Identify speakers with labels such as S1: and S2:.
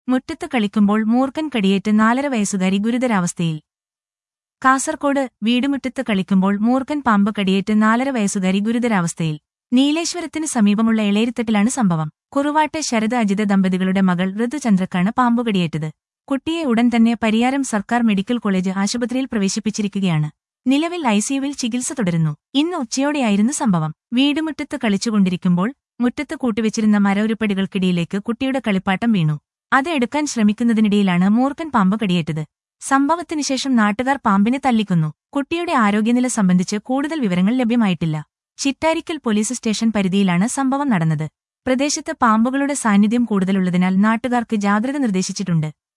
S1: മുറ്റത്ത് കളിക്കുമ്പോൾ മൂർഖൻ കടിയേറ്റ് നാലര വയസ്സുകാരി ഗുരുതരാവസ്ഥയിൽ കാസർകോട് വീടുമുറ്റത്ത് കളിക്കുമ്പോൾ മൂർഖൻ പാമ്പ് കടിയേറ്റ് നാലര വയസ്സുകാരി ഗുരുതരാവസ്ഥയിൽ നീലേശ്വരത്തിന് സമീപമുള്ള എളേരിത്തട്ടിലാണ് സംഭവം കുറുവാട്ടെ ശരദ അജിത ദമ്പതികളുടെ മകൾ ഋതുചന്ദ്രക്കാണ് പാമ്പ് കടിയേറ്റത് കുട്ടിയെ ഉടൻ തന്നെ പരിയാരം സർക്കാർ മെഡിക്കൽ കോളേജ് ആശുപത്രിയിൽ പ്രവേശിപ്പിച്ചിരിക്കുകയാണ് നിലവിൽ ഐസിയുവിൽ ചികിത്സ തുടരുന്നു ഇന്ന് ഉച്ചയോടെയായിരുന്നു സംഭവം വീടുമുറ്റത്ത് കളിച്ചുകൊണ്ടിരിക്കുമ്പോൾ മുറ്റത്ത് കൂട്ടിവെച്ചിരുന്ന മരവുരുപ്പടികൾക്കിടയിലേക്ക് കുട്ടിയുടെ കളിപ്പാട്ടം വീണു അത് എടുക്കാൻ ശ്രമിക്കുന്നതിനിടയിലാണ് മൂർഖൻ പാമ്പ് കടിയേറ്റത് സംഭവത്തിന് ശേഷം നാട്ടുകാർ പാമ്പിനെ തല്ലിക്കുന്നു കുട്ടിയുടെ ആരോഗ്യനില സംബന്ധിച്ച് കൂടുതൽ വിവരങ്ങൾ ലഭ്യമായിട്ടില്ല ചിറ്റാരിക്കൽ പോലീസ് സ്റ്റേഷൻ പരിധിയിലാണ് സംഭവം നടന്നത് പ്രദേശത്ത് പാമ്പുകളുടെ സാന്നിധ്യം കൂടുതലുള്ളതിനാൽ നാട്ടുകാർക്ക് ജാഗ്രത നിർദ്ദേശിച്ചിട്ടുണ്ട്